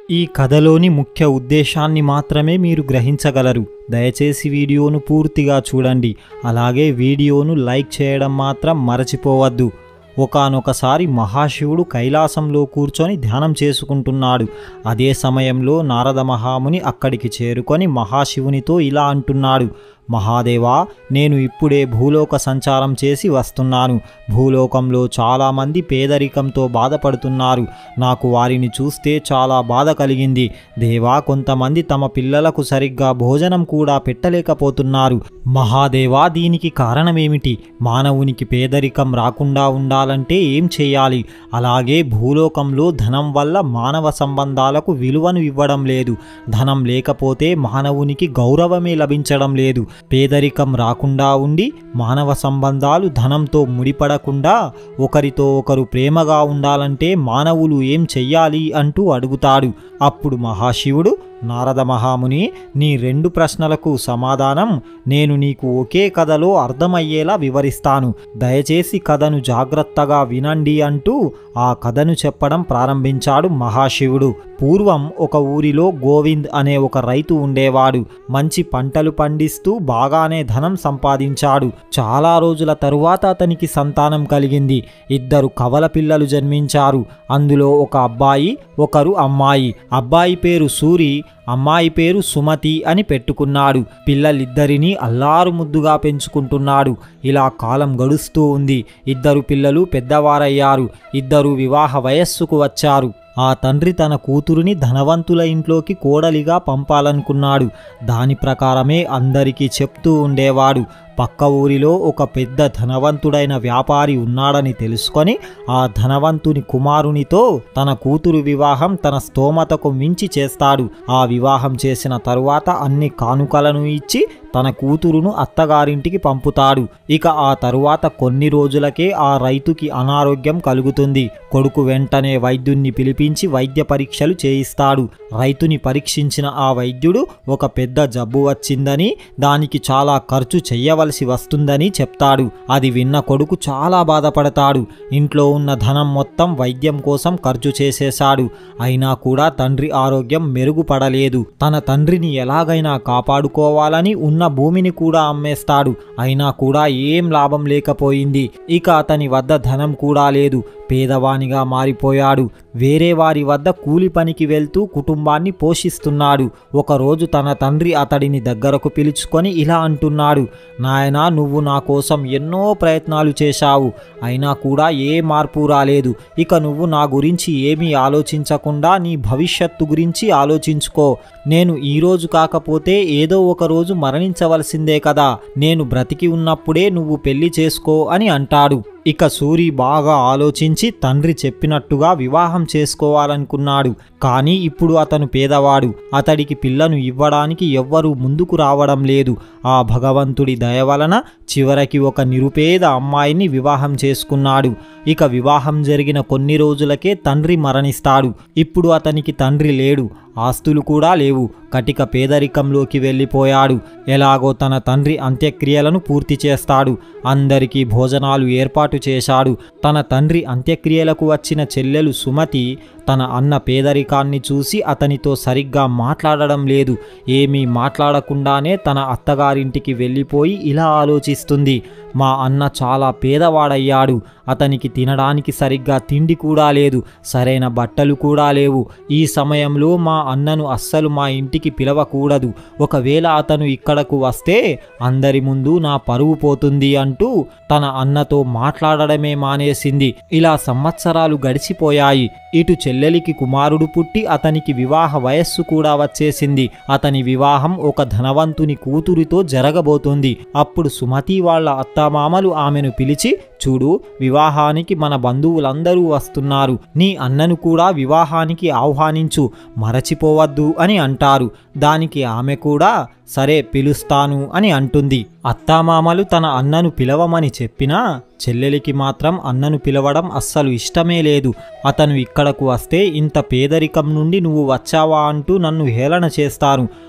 ఈ కథలోని ముఖ్య ఉద్దేశాన్ని మాత్రమే మీరు గ్రహించగలరు దయచేసి వీడియోను పూర్తిగా చూడండి అలాగే వీడియోను లైక్ చేయడం మాత్రం మరచిపోవద్దు ఒకానొకసారి మహాశివుడు కైలాసంలో కూర్చొని ధ్యానం చేసుకుంటున్నాడు అదే సమయంలో నారద మహాముని అక్కడికి చేరుకొని మహాశివునితో ఇలా అంటున్నాడు మహాదేవా నేను ఇప్పుడే భూలోక సంచారం చేసి వస్తున్నాను భూలోకంలో చాలామంది పేదరికంతో బాధపడుతున్నారు నాకు వారిని చూస్తే చాలా బాధ కలిగింది దేవా కొంతమంది తమ పిల్లలకు సరిగ్గా భోజనం కూడా పెట్టలేకపోతున్నారు మహాదేవా దీనికి కారణమేమిటి మానవునికి పేదరికం రాకుండా ఉండాలంటే ఏం చేయాలి అలాగే భూలోకంలో ధనం వల్ల మానవ సంబంధాలకు విలువను ఇవ్వడం లేదు ధనం లేకపోతే మానవునికి గౌరవమే లభించడం లేదు పేదరికం రాకుండా ఉండి మానవ సంబంధాలు ధనంతో ముడిపడకుండా ఒకరితో ఒకరు ప్రేమగా ఉండాలంటే మానవులు ఏం చెయ్యాలి అంటూ అడుగుతాడు అప్పుడు మహాశివుడు నారద మహాముని నీ రెండు ప్రశ్నలకు సమాధానం నేను నీకు ఒకే కథలో అర్థమయ్యేలా వివరిస్తాను దయచేసి కథను జాగ్రత్తగా వినండి అంటూ ఆ కథను చెప్పడం ప్రారంభించాడు మహాశివుడు పూర్వం ఒక ఊరిలో గోవింద్ అనే ఒక రైతు ఉండేవాడు మంచి పంటలు పండిస్తూ బాగానే ధనం సంపాదించాడు చాలా రోజుల తరువాత అతనికి సంతానం కలిగింది ఇద్దరు కవల పిల్లలు జన్మించారు అందులో ఒక అబ్బాయి ఒకరు అమ్మాయి అబ్బాయి పేరు సూరి అమ్మాయి పేరు సుమతి అని పెట్టుకున్నాడు పిల్లలిద్దరినీ అల్లారు ముద్దుగా పెంచుకుంటున్నాడు ఇలా కాలం గడుస్తూ ఉంది ఇద్దరు పిల్లలు పెద్దవారయ్యారు ఇద్దరు వివాహ వయస్సుకు వచ్చారు ఆ తండ్రి తన కూతురుని ధనవంతుల ఇంట్లోకి కోడలిగా పంపాలనుకున్నాడు దాని ప్రకారమే అందరికీ చెప్తూ ఉండేవాడు పక్క ఊరిలో ఒక పెద్ద ధనవంతుడైన వ్యాపారి ఉన్నాడని తెలుసుకొని ఆ ధనవంతుని కుమారునితో తన కూతురు వివాహం తన స్తోమతకు మించి చేస్తాడు ఆ వివాహం చేసిన తరువాత అన్ని కానుకలను ఇచ్చి తన కూతురును అత్తగారింటికి పంపుతాడు ఇక ఆ తరువాత కొన్ని రోజులకే ఆ రైతుకి అనారోగ్యం కలుగుతుంది కొడుకు వెంటనే వైద్యుణ్ణి పిలిపించి వైద్య పరీక్షలు చేయిస్తాడు రైతుని పరీక్షించిన ఆ వైద్యుడు ఒక పెద్ద జబ్బు వచ్చిందని దానికి చాలా ఖర్చు చెయ్యవలసి వస్తుందని చెప్తాడు అది విన్న కొడుకు చాలా బాధపడతాడు ఇంట్లో ఉన్న ధనం మొత్తం వైద్యం కోసం ఖర్చు చేసేశాడు అయినా కూడా తండ్రి ఆరోగ్యం మెరుగుపడలేదు తన తండ్రిని ఎలాగైనా కాపాడుకోవాలని ఉన్న భూమిని కూడా అమ్మేస్తాడు అయినా కూడా ఏం లాభం లేకపోయింది ఇక అతని వద్ద ధనం కూడా లేదు పేదవానిగా మారిపోయాడు వేరే వారి వద్ద కూలి పనికి వెళ్తూ కుటుంబాన్ని పోషిస్తున్నాడు ఒకరోజు తన తండ్రి అతడిని దగ్గరకు పిలుచుకొని ఇలా అంటున్నాడు నాయనా నువ్వు నా కోసం ఎన్నో ప్రయత్నాలు చేశావు అయినా కూడా ఏ మార్పు రాలేదు ఇక నువ్వు నా గురించి ఏమీ ఆలోచించకుండా నీ భవిష్యత్తు గురించి ఆలోచించుకో నేను ఈరోజు కాకపోతే ఏదో ఒక రోజు మరణించవలసిందే కదా నేను బ్రతికి ఉన్నప్పుడే నువ్వు పెళ్లి చేసుకో అని అంటాడు ఇక సూరి బాగా ఆలోచించి తండ్రి చెప్పినట్టుగా వివాహం చేసుకోవాలనుకున్నాడు కానీ ఇప్పుడు అతను పేదవాడు అతడికి పిల్లను ఇవ్వడానికి ఎవ్వరూ ముందుకు రావడం లేదు ఆ భగవంతుడి దయ వలన చివరికి ఒక నిరుపేద అమ్మాయిని వివాహం చేసుకున్నాడు ఇక వివాహం జరిగిన కొన్ని రోజులకే తండ్రి మరణిస్తాడు ఇప్పుడు అతనికి తండ్రి లేడు ఆస్తులు కూడా లేవు కటిక పేదరికంలోకి వెళ్ళిపోయాడు ఎలాగో తన తండ్రి అంత్యక్రియలను పూర్తి చేస్తాడు అందరికీ భోజనాలు ఏర్పాటు చేశాడు తన తండ్రి అంత్యక్రియలకు వచ్చిన చెల్లెలు సుమతి తన అన్న పేదరికాన్ని చూసి అతనితో సరిగ్గా మాట్లాడడం లేదు ఏమీ మాట్లాడకుండానే తన అత్తగారింటికి వెళ్ళిపోయి ఇలా ఆలోచిస్తుంది మా అన్న చాలా పేదవాడయ్యాడు అతనికి తినడానికి సరిగ్గా తిండి కూడా లేదు సరైన బట్టలు కూడా లేవు ఈ సమయంలో మా అన్నను అస్సలు మా ఇంటికి పిలవకూడదు ఒకవేళ అతను ఇక్కడకు వస్తే అందరి ముందు నా పరువు పోతుంది అంటూ తన అన్నతో మాట్లాడడమే మానేసింది ఇలా సంవత్సరాలు గడిచిపోయాయి ఇటు చెల్లెలికి కుమారుడు పుట్టి అతనికి వివాహ వయస్సు కూడా వచ్చేసింది అతని వివాహం ఒక ధనవంతుని కూతురితో జరగబోతుంది అప్పుడు సుమతి వాళ్ళ అత్తామామలు ఆమెను పిలిచి చూడు వివాహానికి మన బంధువులందరూ వస్తున్నారు నీ అన్నను కూడా వివాహానికి ఆహ్వానించు మరచిపోవద్దు అని అంటారు దానికి ఆమె కూడా సరే పిలుస్తాను అని అంటుంది అత్తామామలు తన అన్నను పిలవమని చెప్పినా చెల్లెలికి మాత్రం అన్నను పిలవడం అస్సలు ఇష్టమే లేదు అతను ఇక్కడకు వస్తే ఇంత పేదరికం నుండి నువ్వు వచ్చావా అంటూ నన్ను హేళన చేస్తారు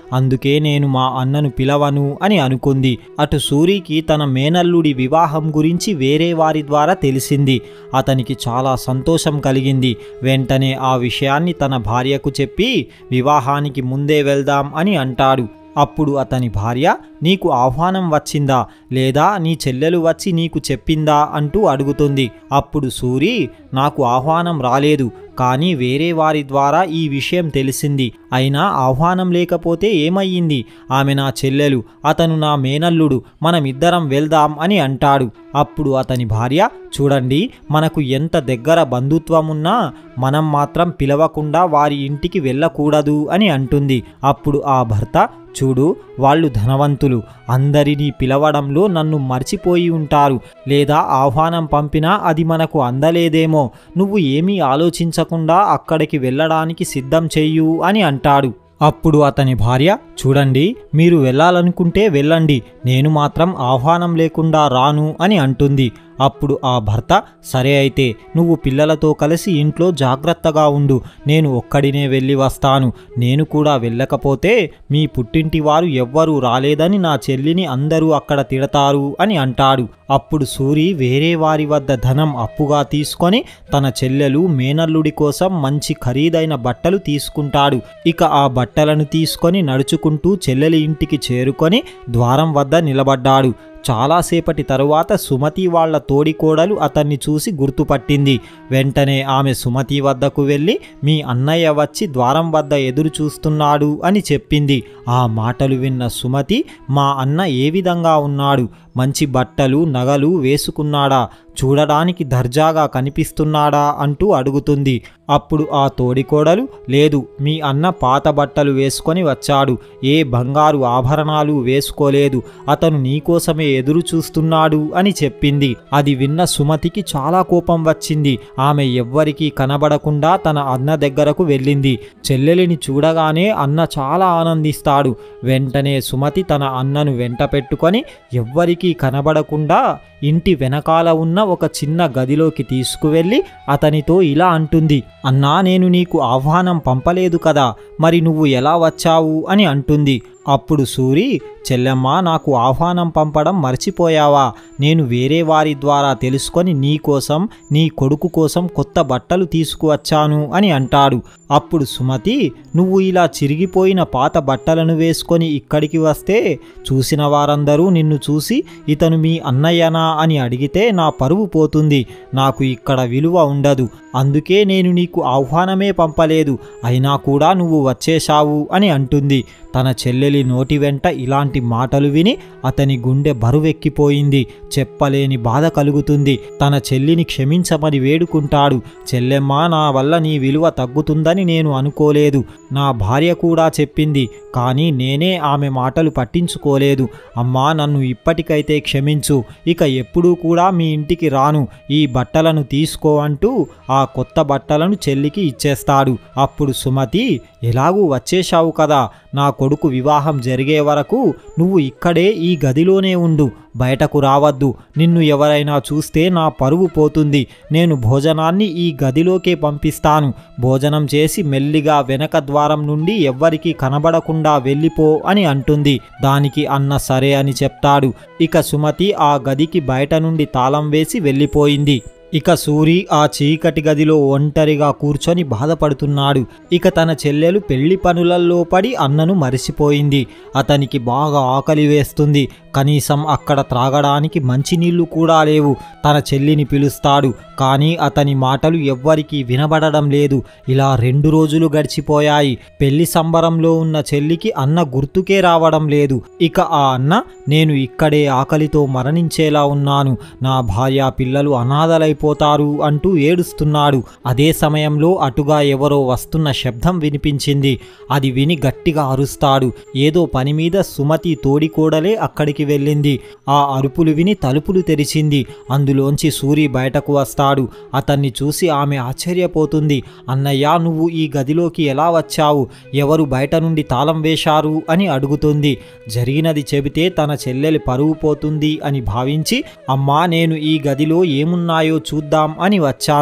అందుకే నేను మా అన్నను పిలవను అని అనుకుంది అటు సూరికి తన మేనల్లుడి వివాహం గురించి వేరే వారి ద్వారా తెలిసింది అతనికి చాలా సంతోషం కలిగింది వెంటనే ఆ విషయాన్ని తన భార్యకు చెప్పి వివాహానికి ముందే వెళ్దాం అని అంటాడు అప్పుడు అతని భార్య నీకు ఆహ్వానం వచ్చిందా లేదా నీ చెల్లెలు వచ్చి నీకు చెప్పిందా అంటూ అడుగుతుంది అప్పుడు సూరి నాకు ఆహ్వానం రాలేదు కానీ వేరే వారి ద్వారా ఈ విషయం తెలిసింది అయినా ఆహ్వానం లేకపోతే ఏమయ్యింది ఆమె నా చెల్లెలు అతను నా మేనల్లుడు మనమిద్దరం వెళ్దాం అని అంటాడు అప్పుడు అతని భార్య చూడండి మనకు ఎంత దగ్గర బంధుత్వం ఉన్నా మనం మాత్రం పిలవకుండా వారి ఇంటికి వెళ్ళకూడదు అని అంటుంది అప్పుడు ఆ భర్త చూడు వాళ్ళు ధనవంతులు అందరినీ పిలవడంలో నన్ను మర్చిపోయి ఉంటారు లేదా ఆహ్వానం పంపినా అది మనకు అందలేదేమో నువ్వు ఏమీ ఆలోచించకుండా అక్కడికి వెళ్ళడానికి సిద్ధం చెయ్యు అని అంటాడు అప్పుడు అతని భార్య చూడండి మీరు వెళ్ళాలనుకుంటే వెళ్ళండి నేను మాత్రం ఆహ్వానం లేకుండా రాను అని అంటుంది అప్పుడు ఆ భర్త సరే అయితే నువ్వు పిల్లలతో కలిసి ఇంట్లో జాగ్రత్తగా ఉండు నేను ఒక్కడినే వెళ్ళి వస్తాను నేను కూడా వెళ్ళకపోతే మీ పుట్టింటి వారు ఎవ్వరూ రాలేదని నా చెల్లిని అందరూ అక్కడ తిడతారు అని అంటాడు అప్పుడు సూరి వేరే వారి వద్ద ధనం అప్పుగా తీసుకొని తన చెల్లెలు మేనల్లుడి కోసం మంచి ఖరీదైన బట్టలు తీసుకుంటాడు ఇక ఆ బట్టలను తీసుకొని నడుచుకుంటూ చెల్లెలి ఇంటికి చేరుకొని ద్వారం వద్ద నిలబడ్డాడు చాలాసేపటి తరువాత సుమతి వాళ్ళ తోడికోడలు అతన్ని చూసి గుర్తుపట్టింది వెంటనే ఆమె సుమతి వద్దకు వెళ్ళి మీ అన్నయ్య వచ్చి ద్వారం వద్ద ఎదురు చూస్తున్నాడు అని చెప్పింది ఆ మాటలు విన్న సుమతి మా అన్న ఏ విధంగా ఉన్నాడు మంచి బట్టలు నగలు వేసుకున్నాడా చూడడానికి దర్జాగా కనిపిస్తున్నాడా అంటూ అడుగుతుంది అప్పుడు ఆ తోడికోడలు లేదు మీ అన్న పాత బట్టలు వేసుకొని వచ్చాడు ఏ బంగారు ఆభరణాలు వేసుకోలేదు అతను నీకోసమే ఎదురు చూస్తున్నాడు అని చెప్పింది అది విన్న సుమతికి చాలా కోపం వచ్చింది ఆమె ఎవ్వరికీ కనబడకుండా తన అన్న దగ్గరకు వెళ్ళింది చెల్లెలిని చూడగానే అన్న చాలా ఆనందిస్తాడు వెంటనే సుమతి తన అన్నను వెంట పెట్టుకొని ఎవ్వరికీ కనబడకుండా ఇంటి వెనకాల ఉన్న ఒక చిన్న గదిలోకి తీసుకువెళ్ళి అతనితో ఇలా అంటుంది అన్నా నేను నీకు ఆహ్వానం పంపలేదు కదా మరి నువ్వు ఎలా వచ్చావు అని అంటుంది అప్పుడు సూరి చెల్లెమ్మ నాకు ఆహ్వానం పంపడం మర్చిపోయావా నేను వేరే వారి ద్వారా తెలుసుకొని నీ కోసం నీ కొడుకు కోసం కొత్త బట్టలు తీసుకువచ్చాను అని అంటాడు అప్పుడు సుమతి నువ్వు ఇలా చిరిగిపోయిన పాత బట్టలను వేసుకొని ఇక్కడికి వస్తే చూసిన వారందరూ నిన్ను చూసి ఇతను మీ అన్నయ్యనా అని అడిగితే నా పరువు పోతుంది నాకు ఇక్కడ విలువ ఉండదు అందుకే నేను నీకు ఆహ్వానమే పంపలేదు అయినా కూడా నువ్వు వచ్చేశావు అని అంటుంది తన చెల్లెలి నోటి వెంట ఇలాంటి మాటలు విని అతని గుండె బరువెక్కిపోయింది చెప్పలేని బాధ కలుగుతుంది తన చెల్లిని క్షమించమని వేడుకుంటాడు చెల్లెమ్మ నా వల్ల నీ విలువ తగ్గుతుందని నేను అనుకోలేదు నా భార్య కూడా చెప్పింది కానీ నేనే ఆమె మాటలు పట్టించుకోలేదు అమ్మా నన్ను ఇప్పటికైతే క్షమించు ఇక ఎప్పుడూ కూడా మీ ఇంటికి రాను ఈ బట్టలను తీసుకో అంటూ ఆ కొత్త బట్టలను చెల్లికి ఇచ్చేస్తాడు అప్పుడు సుమతి ఎలాగూ వచ్చేశావు కదా నా కొడుకు వివాహం జరిగే వరకు నువ్వు ఇక్కడే ఈ గదిలోనే ఉండు బయటకు రావద్దు నిన్ను ఎవరైనా చూస్తే నా పరువు పోతుంది నేను భోజనాన్ని ఈ గదిలోకే పంపిస్తాను భోజనం చేసి మెల్లిగా వెనక ద్వారం నుండి ఎవ్వరికీ కనబడకుండా వెళ్ళిపో అని అంటుంది దానికి అన్న సరే అని చెప్తాడు ఇక సుమతి ఆ గదికి బయట నుండి తాళం వేసి వెళ్ళిపోయింది ఇక సూరి ఆ చీకటి గదిలో ఒంటరిగా కూర్చొని బాధపడుతున్నాడు ఇక తన చెల్లెలు పెళ్లి పనులలో పడి అన్నను మరిసిపోయింది అతనికి బాగా ఆకలి వేస్తుంది కనీసం అక్కడ త్రాగడానికి మంచినీళ్లు కూడా లేవు తన చెల్లిని పిలుస్తాడు కానీ అతని మాటలు ఎవ్వరికీ వినబడడం లేదు ఇలా రెండు రోజులు గడిచిపోయాయి పెళ్లి సంబరంలో ఉన్న చెల్లికి అన్న గుర్తుకే రావడం లేదు ఇక ఆ అన్న నేను ఇక్కడే ఆకలితో మరణించేలా ఉన్నాను నా భార్య పిల్లలు అనాథలైపోతారు అంటూ ఏడుస్తున్నాడు అదే సమయంలో అటుగా ఎవరో వస్తున్న శబ్దం వినిపించింది అది విని గట్టిగా అరుస్తాడు ఏదో పని మీద సుమతి తోడికోడలే అక్కడికి వెళ్ళింది ఆ అరుపులు విని తలుపులు తెరిచింది అందులోంచి సూరి బయటకు వస్తాడు అతన్ని చూసి ఆమె ఆశ్చర్యపోతుంది అన్నయ్య నువ్వు ఈ గదిలోకి ఎలా వచ్చావు ఎవరు బయట నుండి తాళం వేశారు అని అడుగుతుంది జరిగినది చెబితే తన చెల్లెలి పరువు పోతుంది అని భావించి అమ్మా నేను ఈ గదిలో ఏమున్నాయో చూద్దాం అని వచ్చాను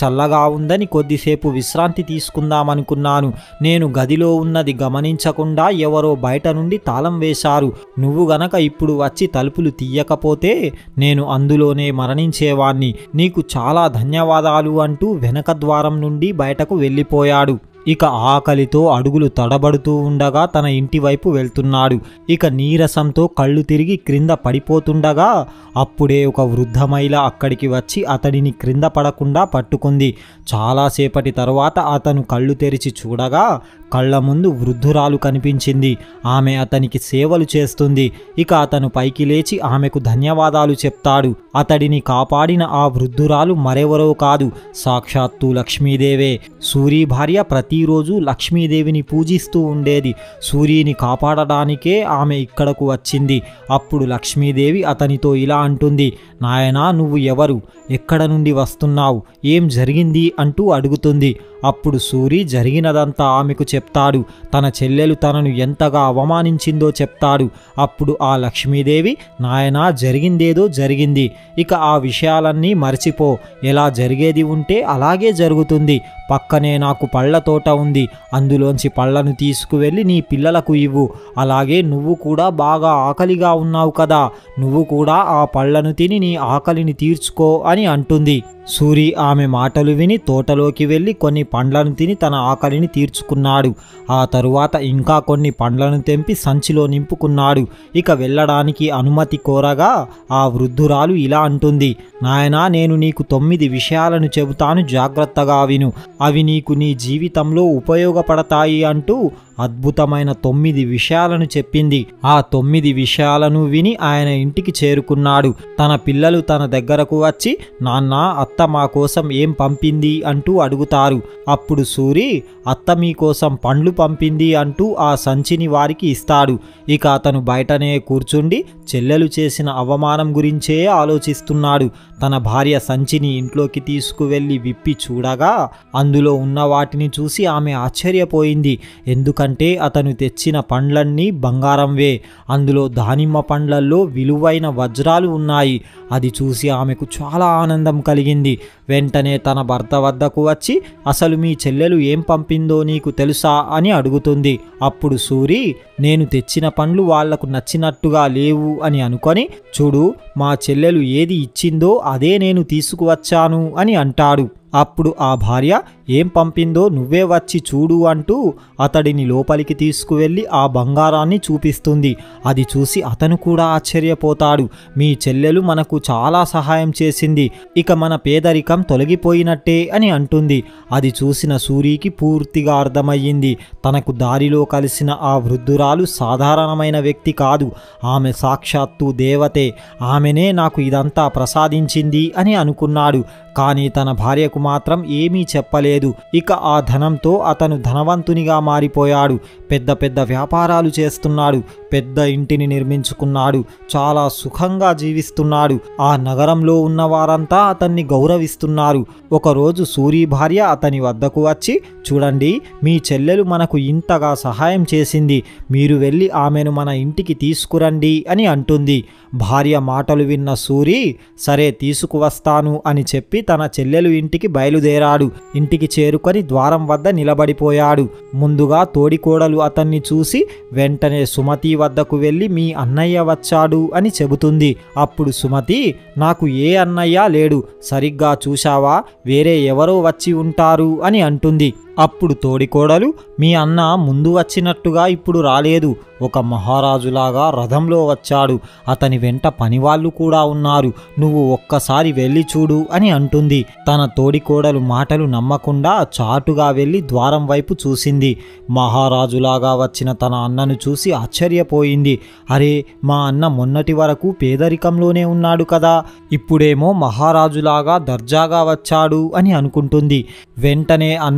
చల్లగా ఉందని కొద్దిసేపు విశ్రాంతి తీసుకుందామనుకున్నాను నేను గదిలో ఉన్నది గమనించకుండా ఎవరో బయట నుండి తాళం వేశారు నువ్వు గనక ఇప్పుడు వచ్చి తలుపులు తీయకపోతే నేను అందులోనే మరణించేవాణ్ణి నీకు చాలా ధన్యవాదాలు అంటూ వెనక ద్వారం నుండి బయటకు వెళ్ళిపోయాడు ఇక ఆకలితో అడుగులు తడబడుతూ ఉండగా తన ఇంటి వైపు వెళ్తున్నాడు ఇక నీరసంతో కళ్ళు తిరిగి క్రింద పడిపోతుండగా అప్పుడే ఒక వృద్ధ మహిళ అక్కడికి వచ్చి అతడిని క్రింద పడకుండా పట్టుకుంది చాలాసేపటి తరువాత అతను కళ్ళు తెరిచి చూడగా కళ్ళ ముందు వృద్ధురాలు కనిపించింది ఆమె అతనికి సేవలు చేస్తుంది ఇక అతను పైకి లేచి ఆమెకు ధన్యవాదాలు చెప్తాడు అతడిని కాపాడిన ఆ వృద్ధురాలు మరెవరో కాదు సాక్షాత్తు లక్ష్మీదేవే సూరి భార్య ప్రతిరోజు లక్ష్మీదేవిని పూజిస్తూ ఉండేది సూర్యుని కాపాడడానికే ఆమె ఇక్కడకు వచ్చింది అప్పుడు లక్ష్మీదేవి అతనితో ఇలా అంటుంది నాయనా నువ్వు ఎవరు ఎక్కడ నుండి వస్తున్నావు ఏం జరిగింది అంటూ అడుగుతుంది అప్పుడు సూరి జరిగినదంతా ఆమెకు చెప్తాడు తన చెల్లెలు తనను ఎంతగా అవమానించిందో చెప్తాడు అప్పుడు ఆ లక్ష్మీదేవి నాయనా జరిగిందేదో జరిగింది ఇక ఆ విషయాలన్నీ మర్చిపో ఎలా జరిగేది ఉంటే అలాగే జరుగుతుంది పక్కనే నాకు పళ్ళ తోట ఉంది అందులోంచి పళ్ళను తీసుకువెళ్ళి నీ పిల్లలకు ఇవ్వు అలాగే నువ్వు కూడా బాగా ఆకలిగా ఉన్నావు కదా నువ్వు కూడా ఆ పళ్ళను తిని నీ ఆకలిని తీర్చుకో అని అంటుంది సూరి ఆమె మాటలు విని తోటలోకి వెళ్ళి కొన్ని పండ్లను తిని తన ఆకలిని తీర్చుకున్నాడు ఆ తరువాత ఇంకా కొన్ని పండ్లను తెంపి సంచిలో నింపుకున్నాడు ఇక వెళ్ళడానికి అనుమతి కోరగా ఆ వృద్ధురాలు ఇలా అంటుంది నాయనా నేను నీకు తొమ్మిది విషయాలను చెబుతాను జాగ్రత్తగా విను అవి నీకు నీ జీవితంలో ఉపయోగపడతాయి అంటూ అద్భుతమైన తొమ్మిది విషయాలను చెప్పింది ఆ తొమ్మిది విషయాలను విని ఆయన ఇంటికి చేరుకున్నాడు తన పిల్లలు తన దగ్గరకు వచ్చి నాన్న అత్త మా కోసం ఏం పంపింది అంటూ అడుగుతారు అప్పుడు సూరి అత్త మీకోసం పండ్లు పంపింది అంటూ ఆ సంచిని వారికి ఇస్తాడు ఇక అతను బయటనే కూర్చుండి చెల్లెలు చేసిన అవమానం గురించే ఆలోచిస్తున్నాడు తన భార్య సంచిని ఇంట్లోకి తీసుకువెళ్ళి విప్పి చూడగా అందులో ఉన్న వాటిని చూసి ఆమె ఆశ్చర్యపోయింది ఎందుకంటే అతను తెచ్చిన పండ్లన్నీ బంగారంవే అందులో దానిమ్మ పండ్లల్లో విలువైన వజ్రాలు ఉన్నాయి అది చూసి ఆమెకు చాలా ఆనందం కలిగింది వెంటనే తన భర్త వద్దకు వచ్చి అసలు మీ చెల్లెలు ఏం పంపిందో నీకు తెలుసా అని అడుగుతుంది అప్పుడు సూరి నేను తెచ్చిన పండ్లు వాళ్లకు నచ్చినట్టుగా లేవు అని అనుకొని చూడు మా చెల్లెలు ఏది ఇచ్చిందో అదే నేను తీసుకువచ్చాను అని అంటాడు అప్పుడు ఆ భార్య ఏం పంపిందో నువ్వే వచ్చి చూడు అంటూ అతడిని లోపలికి తీసుకువెళ్ళి ఆ బంగారాన్ని చూపిస్తుంది అది చూసి అతను కూడా ఆశ్చర్యపోతాడు మీ చెల్లెలు మనకు చాలా సహాయం చేసింది ఇక మన పేదరికం తొలగిపోయినట్టే అని అంటుంది అది చూసిన సూరికి పూర్తిగా అర్థమయ్యింది తనకు దారిలో కలిసిన ఆ వృద్ధురాలు సాధారణమైన వ్యక్తి కాదు ఆమె సాక్షాత్తు దేవతే ఆమెనే నాకు ఇదంతా ప్రసాదించింది అని అనుకున్నాడు కానీ తన భార్యకు మాత్రం ఏమీ చెప్పలేదు ఇక ఆ ధనంతో అతను ధనవంతునిగా మారిపోయాడు పెద్ద పెద్ద వ్యాపారాలు చేస్తున్నాడు పెద్ద ఇంటిని నిర్మించుకున్నాడు చాలా సుఖంగా జీవిస్తున్నాడు ఆ నగరంలో ఉన్న వారంతా అతన్ని గౌరవిస్తున్నారు ఒకరోజు సూరి భార్య అతని వద్దకు వచ్చి చూడండి మీ చెల్లెలు మనకు ఇంతగా సహాయం చేసింది మీరు వెళ్ళి ఆమెను మన ఇంటికి తీసుకురండి అని అంటుంది భార్య మాటలు విన్న సూరి సరే తీసుకువస్తాను అని చెప్పి తన చెల్లెలు ఇంటికి బయలుదేరాడు ఇంటికి చేరుకొని ద్వారం వద్ద నిలబడిపోయాడు ముందుగా తోడికోడలు అతన్ని చూసి వెంటనే సుమతి వద్దకు వెళ్ళి మీ అన్నయ్య వచ్చాడు అని చెబుతుంది అప్పుడు సుమతి నాకు ఏ అన్నయ్య లేడు సరిగ్గా చూశావా వేరే ఎవరో వచ్చి ఉంటారు అని అంటుంది అప్పుడు తోడికోడలు మీ అన్న ముందు వచ్చినట్టుగా ఇప్పుడు రాలేదు ఒక మహారాజులాగా రథంలో వచ్చాడు అతని వెంట పనివాళ్ళు కూడా ఉన్నారు నువ్వు ఒక్కసారి వెళ్ళి చూడు అని అంటుంది తన తోడికోడలు మాటలు నమ్మకుండా చాటుగా వెళ్ళి ద్వారం వైపు చూసింది మహారాజులాగా వచ్చిన తన అన్నను చూసి ఆశ్చర్యపోయింది అరే మా అన్న మొన్నటి వరకు పేదరికంలోనే ఉన్నాడు కదా ఇప్పుడేమో మహారాజులాగా దర్జాగా వచ్చాడు అని అనుకుంటుంది వెంటనే అన్న వద్దకు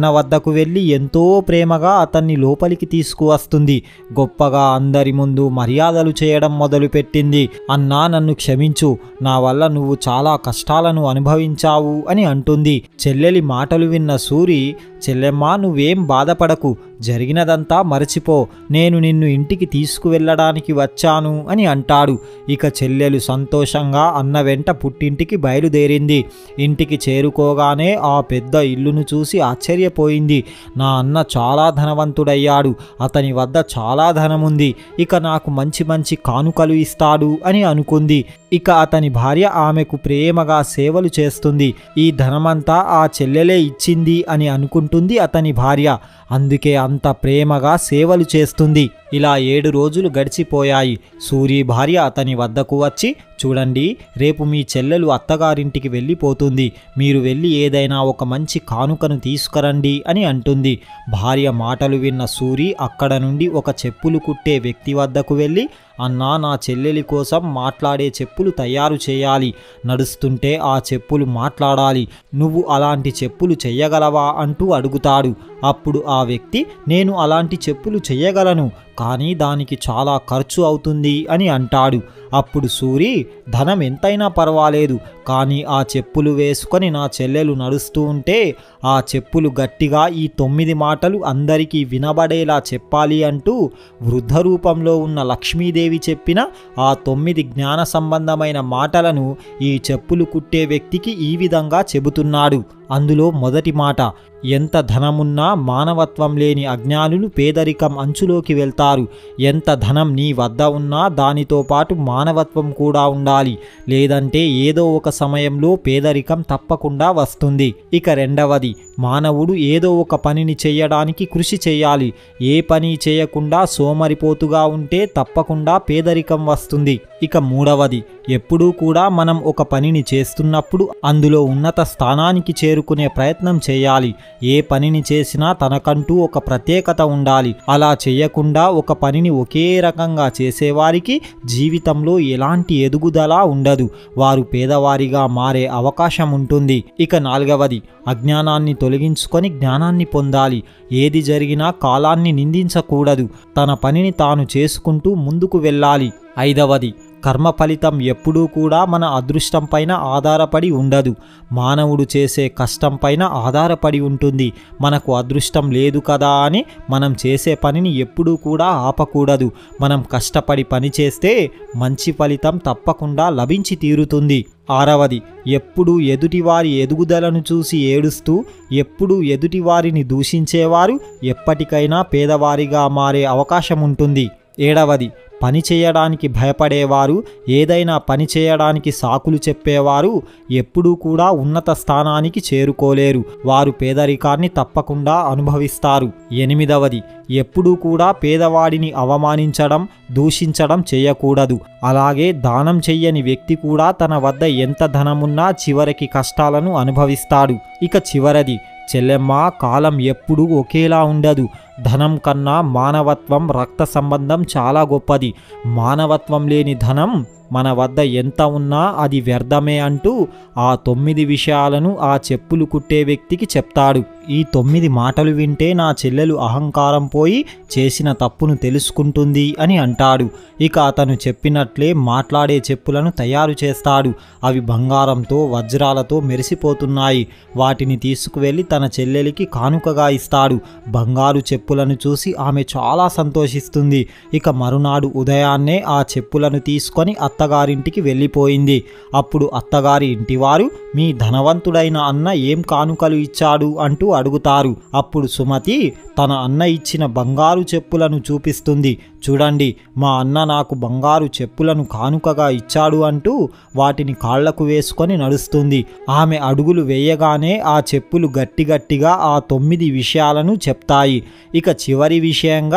వద్దకు వెళ్ళి ఎంతో ప్రేమగా అతన్ని లోపలికి తీసుకువస్తుంది గొప్పగా అందరి ముందు మర్యాదలు చేయడం మొదలుపెట్టింది అన్నా నన్ను క్షమించు నా వల్ల నువ్వు చాలా కష్టాలను అనుభవించావు అని అంటుంది చెల్లెలి మాటలు విన్న సూరి చెల్లెమ్మా నువ్వేం బాధపడకు జరిగినదంతా మరచిపో నేను నిన్ను ఇంటికి తీసుకువెళ్ళడానికి వచ్చాను అని అంటాడు ఇక చెల్లెలు సంతోషంగా అన్న వెంట పుట్టింటికి బయలుదేరింది ఇంటికి చేరుకోగానే ఆ పెద్ద ఇల్లును చూసి ఆశ్చర్యపోయింది నా అన్న చాలా ధనవంతుడయ్యాడు అతని వద్ద చాలా ధనముంది ఇక నాకు మంచి మంచి కానుకలు ఇస్తాడు అని అనుకుంది ఇక అతని భార్య ఆమెకు ప్రేమగా సేవలు చేస్తుంది ఈ ధనమంతా ఆ చెల్లెలే ఇచ్చింది అని అనుకుంటుంది అతని భార్య అందుకే అంత ప్రేమగా సేవలు చేస్తుంది ఇలా ఏడు రోజులు గడిచిపోయాయి సూరి భార్య అతని వద్దకు వచ్చి చూడండి రేపు మీ చెల్లెలు అత్తగారింటికి వెళ్ళిపోతుంది మీరు వెళ్ళి ఏదైనా ఒక మంచి కానుకను తీసుకురండి అని అంటుంది భార్య మాటలు విన్న సూరి అక్కడ నుండి ఒక చెప్పులు కుట్టే వ్యక్తి వద్దకు వెళ్ళి అన్నా నా చెల్లెలి కోసం మాట్లాడే చెప్పులు తయారు చేయాలి నడుస్తుంటే ఆ చెప్పులు మాట్లాడాలి నువ్వు అలాంటి చెప్పులు చెయ్యగలవా అంటూ అడుగుతాడు అప్పుడు ఆ వ్యక్తి నేను అలాంటి చెప్పులు చెయ్యగలను కానీ దానికి చాలా ఖర్చు అవుతుంది అని అంటాడు అప్పుడు సూరి ధనం ఎంతైనా పర్వాలేదు కానీ ఆ చెప్పులు వేసుకొని నా చెల్లెలు నడుస్తూ ఉంటే ఆ చెప్పులు గట్టిగా ఈ తొమ్మిది మాటలు అందరికీ వినబడేలా చెప్పాలి అంటూ వృద్ధ రూపంలో ఉన్న లక్ష్మీదేవి చెప్పిన ఆ తొమ్మిది జ్ఞాన సంబంధమైన మాటలను ఈ చెప్పులు కుట్టే వ్యక్తికి ఈ విధంగా చెబుతున్నాడు అందులో మొదటి మాట ఎంత ధనమున్నా మానవత్వం లేని అజ్ఞానులు పేదరికం అంచులోకి వెళ్తారు ఎంత ధనం నీ వద్ద ఉన్నా దానితో పాటు మానవత్వం కూడా ఉండాలి లేదంటే ఏదో ఒక సమయంలో పేదరికం తప్పకుండా వస్తుంది ఇక రెండవది మానవుడు ఏదో ఒక పనిని చేయడానికి కృషి చేయాలి ఏ పని చేయకుండా సోమరిపోతుగా ఉంటే తప్పకుండా పేదరికం వస్తుంది ఇక మూడవది ఎప్పుడూ కూడా మనం ఒక పనిని చేస్తున్నప్పుడు అందులో ఉన్నత స్థానానికి చేరుకునే ప్రయత్నం చేయాలి ఏ పనిని చేసినా తనకంటూ ఒక ప్రత్యేకత ఉండాలి అలా చేయకుండా ఒక పనిని ఒకే రకంగా చేసేవారికి జీవితంలో ఎలాంటి ఎదుగుదల ఉండదు వారు పేదవారిగా మారే అవకాశం ఉంటుంది ఇక నాలుగవది అజ్ఞానాన్ని తొలగించుకొని జ్ఞానాన్ని పొందాలి ఏది జరిగినా కాలాన్ని నిందించకూడదు తన పనిని తాను చేసుకుంటూ ముందుకు వెళ్ళాలి ఐదవది కర్మ ఫలితం ఎప్పుడూ కూడా మన అదృష్టం పైన ఆధారపడి ఉండదు మానవుడు చేసే కష్టం పైన ఆధారపడి ఉంటుంది మనకు అదృష్టం లేదు కదా అని మనం చేసే పనిని ఎప్పుడూ కూడా ఆపకూడదు మనం కష్టపడి పని చేస్తే మంచి ఫలితం తప్పకుండా లభించి తీరుతుంది ఆరవది ఎప్పుడు ఎదుటివారి ఎదుగుదలను చూసి ఏడుస్తూ ఎప్పుడు ఎదుటివారిని దూషించేవారు ఎప్పటికైనా పేదవారిగా మారే అవకాశం ఉంటుంది ఏడవది పని చేయడానికి భయపడేవారు ఏదైనా పని చేయడానికి సాకులు చెప్పేవారు ఎప్పుడూ కూడా ఉన్నత స్థానానికి చేరుకోలేరు వారు పేదరికాన్ని తప్పకుండా అనుభవిస్తారు ఎనిమిదవది ఎప్పుడూ కూడా పేదవాడిని అవమానించడం దూషించడం చేయకూడదు అలాగే దానం చెయ్యని వ్యక్తి కూడా తన వద్ద ఎంత ధనమున్నా చివరికి కష్టాలను అనుభవిస్తాడు ఇక చివరది చెల్లెమ్మ కాలం ఎప్పుడూ ఒకేలా ఉండదు ధనం కన్నా మానవత్వం రక్త సంబంధం చాలా గొప్పది మానవత్వం లేని ధనం మన వద్ద ఎంత ఉన్నా అది వ్యర్థమే అంటూ ఆ తొమ్మిది విషయాలను ఆ చెప్పులు కుట్టే వ్యక్తికి చెప్తాడు ఈ తొమ్మిది మాటలు వింటే నా చెల్లెలు అహంకారం పోయి చేసిన తప్పును తెలుసుకుంటుంది అని అంటాడు ఇక అతను చెప్పినట్లే మాట్లాడే చెప్పులను తయారు చేస్తాడు అవి బంగారంతో వజ్రాలతో మెరిసిపోతున్నాయి వాటిని తీసుకువెళ్ళి తన చెల్లెలికి కానుకగా ఇస్తాడు బంగారు చెప్పులను చూసి ఆమె చాలా సంతోషిస్తుంది ఇక మరునాడు ఉదయాన్నే ఆ చెప్పులను తీసుకొని అత్తగారింటికి వెళ్ళిపోయింది అప్పుడు అత్తగారి ఇంటివారు మీ ధనవంతుడైన అన్న ఏం కానుకలు ఇచ్చాడు అంటూ అడుగుతారు అప్పుడు సుమతి తన అన్న ఇచ్చిన బంగారు చెప్పులను చూపిస్తుంది చూడండి మా అన్న నాకు బంగారు చెప్పులను కానుకగా ఇచ్చాడు అంటూ వాటిని కాళ్లకు వేసుకొని నడుస్తుంది ఆమె అడుగులు వేయగానే ఆ చెప్పులు గట్టి గట్టిగా ఆ తొమ్మిది విషయాలను చెప్తాయి ఇక చివరి విషయంగా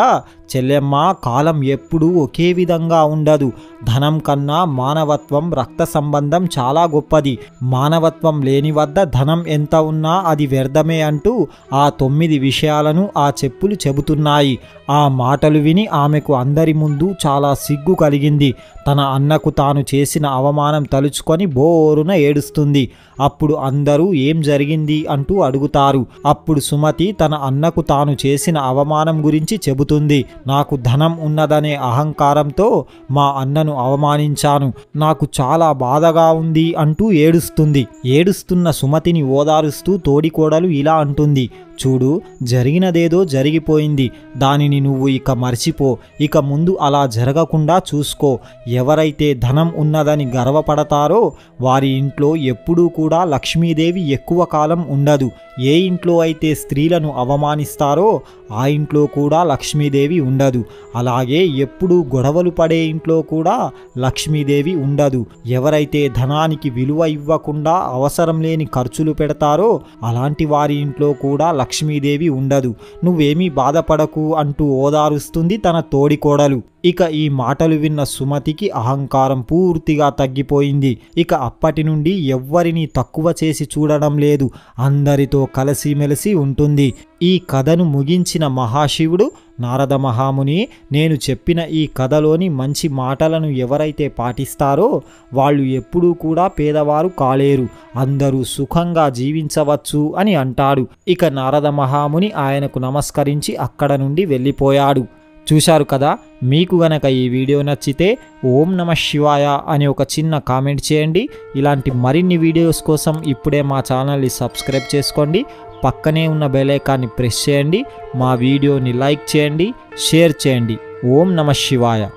చెల్లెమ్మ కాలం ఎప్పుడూ ఒకే విధంగా ఉండదు ధనం కన్నా మానవత్వం రక్త సంబంధం చాలా గొప్పది మానవత్వం లేని వద్ద ధనం ఎంత ఉన్నా అది వ్యర్థమే అంటూ ఆ తొమ్మిది విషయాలను ఆ చెప్పులు చెబుతున్నాయి ఆ మాటలు విని ఆమెకు అందరి ముందు చాలా సిగ్గు కలిగింది తన అన్నకు తాను చేసిన అవమానం తలుచుకొని బోరున ఏడుస్తుంది అప్పుడు అందరూ ఏం జరిగింది అంటూ అడుగుతారు అప్పుడు సుమతి తన అన్నకు తాను చేసిన అవమానం గురించి చెబుతుంది నాకు ధనం ఉన్నదనే అహంకారంతో మా అన్నను అవమానించాను నాకు చాలా బాధగా ఉంది అంటూ ఏడుస్తుంది ఏడుస్తున్న సుమతిని ఓదారుస్తూ తోడికోడలు ఇలా అంటుంది చూడు జరిగినదేదో జరిగిపోయింది దానిని నువ్వు ఇక మర్చిపో ఇక ముందు అలా జరగకుండా చూసుకో ఎవరైతే ధనం ఉన్నదని గర్వపడతారో వారి ఇంట్లో ఎప్పుడూ కూడా లక్ష్మీదేవి ఎక్కువ కాలం ఉండదు ఏ ఇంట్లో అయితే స్త్రీలను అవమానిస్తారో ఆ ఇంట్లో కూడా లక్ష్మీదేవి ఉండదు అలాగే ఎప్పుడూ గొడవలు పడే ఇంట్లో కూడా లక్ష్మీదేవి ఉండదు ఎవరైతే ధనానికి విలువ ఇవ్వకుండా అవసరం లేని ఖర్చులు పెడతారో అలాంటి వారి ఇంట్లో కూడా లక్ష్మీదేవి ఉండదు నువ్వేమీ బాధపడకు అంటూ ఓదారుస్తుంది తన తోడికోడలు ఇక ఈ మాటలు విన్న సుమతికి అహంకారం పూర్తిగా తగ్గిపోయింది ఇక అప్పటి నుండి ఎవ్వరిని తక్కువ చేసి చూడడం లేదు అందరితో కలిసిమెలిసి ఉంటుంది ఈ కథను ముగించిన మహాశివుడు నారద మహాముని నేను చెప్పిన ఈ కథలోని మంచి మాటలను ఎవరైతే పాటిస్తారో వాళ్ళు ఎప్పుడూ కూడా పేదవారు కాలేరు అందరూ సుఖంగా జీవించవచ్చు అని అంటాడు ఇక నారద మహాముని ఆయనకు నమస్కరించి అక్కడ నుండి వెళ్ళిపోయాడు చూశారు కదా మీకు గనక ఈ వీడియో నచ్చితే ఓం నమ శివాయ అని ఒక చిన్న కామెంట్ చేయండి ఇలాంటి మరిన్ని వీడియోస్ కోసం ఇప్పుడే మా ఛానల్ని సబ్స్క్రైబ్ చేసుకోండి పక్కనే ఉన్న బెల్ ఐకాన్ని ప్రెస్ చేయండి మా వీడియోని లైక్ చేయండి షేర్ చేయండి ఓం నమ శివాయ